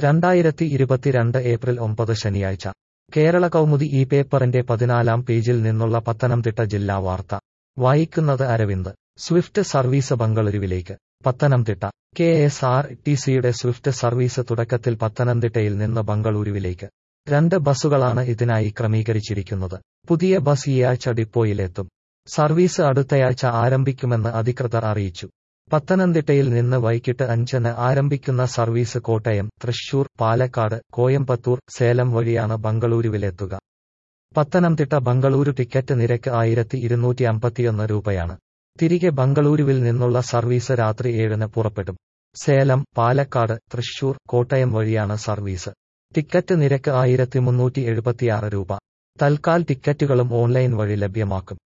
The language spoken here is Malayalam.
രണ്ടായിരത്തി ഇരുപത്തിരണ്ട് ഏപ്രിൽ ഒമ്പത് ശനിയാഴ്ച കേരള കൗമുദി ഈ പേപ്പറിന്റെ പതിനാലാം പേജിൽ നിന്നുള്ള പത്തനംതിട്ട ജില്ലാ വാർത്ത വായിക്കുന്നത് അരവിന്ദ് സ്വിഫ്റ്റ് സർവീസ് ബംഗളൂരുവിലേക്ക് Pathanamthitta K S R T സിയുടെ സ്വിഫ്റ്റ് സർവീസ് തുടക്കത്തിൽ പത്തനംതിട്ടയിൽ നിന്ന് ബംഗളൂരുവിലേക്ക് രണ്ട് ബസ്സുകളാണ് ഇതിനായി ക്രമീകരിച്ചിരിക്കുന്നത് പുതിയ ബസ് ഈയാഴ്ച ഡിപ്പോയിലെത്തും സർവീസ് അടുത്തയാഴ്ച ആരംഭിക്കുമെന്ന് അധികൃതർ അറിയിച്ചു പത്തനംതിട്ടയിൽ നിന്ന് വൈകിട്ട് അഞ്ചിന് ആരംഭിക്കുന്ന സർവീസ് കോട്ടയം തൃശൂർ പാലക്കാട് കോയമ്പത്തൂർ സേലം വഴിയാണ് ബംഗളൂരുവിലെത്തുക പത്തനംതിട്ട ബംഗളൂരു ടിക്കറ്റ് നിരക്ക് ആയിരത്തി ഇരുന്നൂറ്റി അമ്പത്തിയൊന്ന് രൂപയാണ് തിരികെ ബംഗളൂരുവിൽ നിന്നുള്ള സർവീസ് രാത്രി ഏഴിന് പുറപ്പെടും സേലം പാലക്കാട് തൃശൂർ കോട്ടയം വഴിയാണ് സർവീസ് ടിക്കറ്റ് നിരക്ക് ആയിരത്തി മുന്നൂറ്റി എഴുപത്തിയാറ് രൂപ തൽക്കാൽ ടിക്കറ്റുകളും ഓൺലൈൻ വഴി ലഭ്യമാക്കും